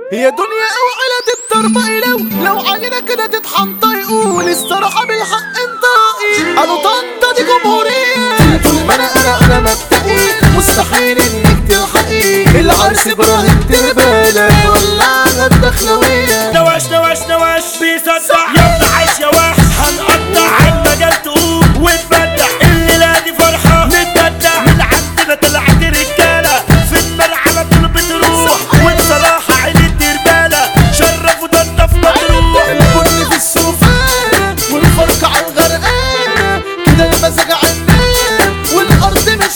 يا دنيا اوعى تتربى لو لو علينا كده تطحن يقول الصراحة بالحق انت رأيي ابو طنطا دي جمهورية طول ما انا انا انا مبدئي مستحيل انك تلحقي العرس ابراهيم تربالة ولعنا الدخلوية نواش نواش نواش بيصدع يلا عيش يا وحش هنقطع المجال تقوم وتبدع الليلة دي فرحة نتبدع من عندنا طلعت رجالة في المرعى على طول بتروح وبصراحة عين الدربالة شرفوا ضنا في مطروح البن في السوفان والفرق على الغرقانة كده المزاج عنان والارض مش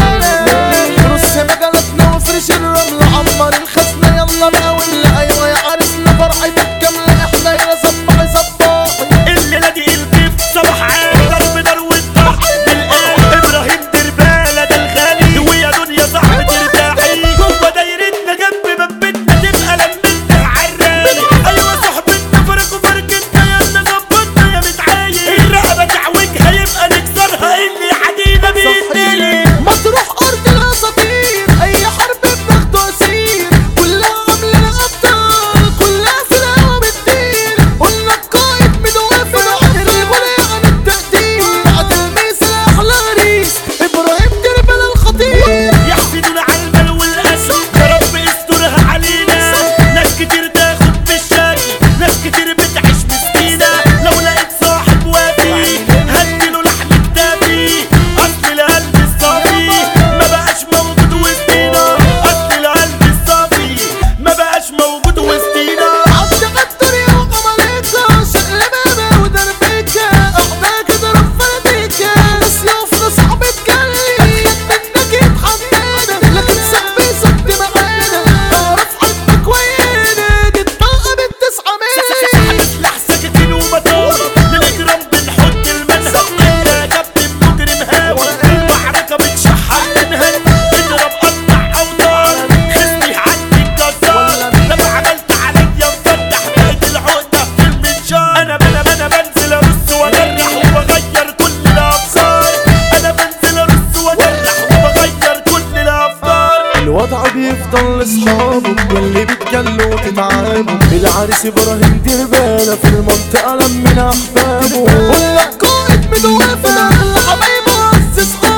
شايلانا رص مجالاتنا وفرش الرمل عمر الخزنة يلا بقى واللي ايوه يا عرسنا فرحتك كاملة احنا يا صباحي صباحي الليلة دي الضيف صباح عام ضرب نار والضغط بالقلب ابراهيم دربالة ده الغالي ويا دنيا صاحبة ترتاحي جوه دايرتنا جنب باب بيتنا تبقى لمتنا عالرالي ايوه صاحبتنا فرق وفرقتنا يلا ظبطنا يا متعايل الرقبة تعوجها يبقى نكسرها اللي حدينا بيديلي مطروح ارض الاساطير اي حرب بناخده اسير كلها عامله ابطال كلها في الهوا بتطير قلنا القائد مدوافع الغنى عن التقدير بعد الميس احلى غريس ابراهيم دربل الخطير يحسدونا على المال والاسد يا رب استرها علينا ناس كتير تاخد بالشكل ناس كتير بتعيش مسكينة لو لقيت صاحب وافي هديله لحم كتافي اصل القلب الصافي ما بقاش موجود وسطينا اصل القلب الصافي ما بقاش موجود وسطينا عبد قدر يا وقماليكا شقلبابة ودربيكا احنا كده رفلتيكا ناس يوفنا صعب تجلي منك يتحمانا لكن صاحبي صد معانا اعرف قلبك وينك اتبقى بالتسعة مية سلاح سكاكين ومطار للاجرام بنحط المنهج انت يا كابتن مجرم هاوي المعركه بتشحن منهج اضرب قطع اوتار خصمي عندي الجزار لما عملت عليا مفتح بقيت العقده في المنشار انا انا انا بنزل ارص واجرح وبغير كل الافكار انا بنزل ارص واجرح وبغير كل الافكار الوضع بيفضل لاصحابه ياللي بتجلوا وتتعبوا العريس ابراهيم دربالة في المنطقة لمن احبابه قلنا القائد مدوافع الحبايب عز صحابه